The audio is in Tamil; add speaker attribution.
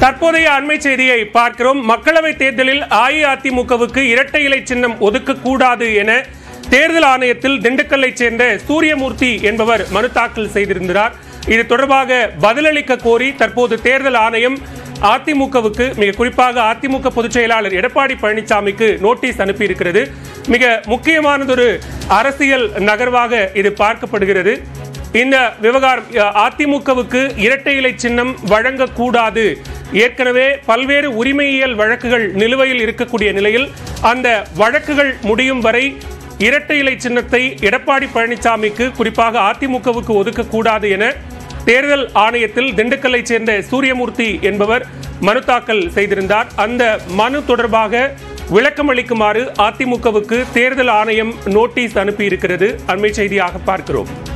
Speaker 1: தற்போதைய அண்மை செய்தியை பார்க்கிறோம் மக்களவை தேர்தலில் அஇஅதிமுகவுக்கு இரட்டை இலை சின்னம் ஒதுக்கக்கூடாது என தேர்தல் ஆணையத்தில் திண்டுக்கல்லைச் சேர்ந்த சூரியமூர்த்தி என்பவர் மனு தாக்கல் செய்திருந்தார் இது தொடர்பாக பதிலளிக்க கோரி தற்போது தேர்தல் ஆணையம் அதிமுகவுக்கு மிக குறிப்பாக அதிமுக பொதுச் செயலாளர் எடப்பாடி பழனிசாமிக்கு நோட்டீஸ் அனுப்பியிருக்கிறது மிக முக்கியமானதொரு அரசியல் நகர்வாக இது பார்க்கப்படுகிறது இந்த விவகாரம் அ, அதிமுகவுக்கு இரட்டை இலை சின்னம் வழங்கக்கூடாது ஏற்கனவே பல்வேறு உரிமையியல் வழக்குகள் நிலுவையில் இருக்கக்கூடிய நிலையில் அந்த வழக்குகள் முடியும் வரை இரட்டை இலை சின்னத்தை எடப்பாடி பழனிசாமிக்கு குறிப்பாக அதிமுகவுக்கு ஒதுக்கக்கூடாது என தேர்தல் ஆணையத்தில் திண்டுக்கல்லைச் சேர்ந்த சூரியமூர்த்தி என்பவர் மனு தாக்கல் செய்திருந்தார் அந்த மனு தொடர்பாக விளக்கம் அளிக்குமாறு அதிமுகவுக்கு தேர்தல் ஆணையம் நோட்டீஸ் அனுப்பியிருக்கிறது அண்மை செய்தியாக பார்க்கிறோம்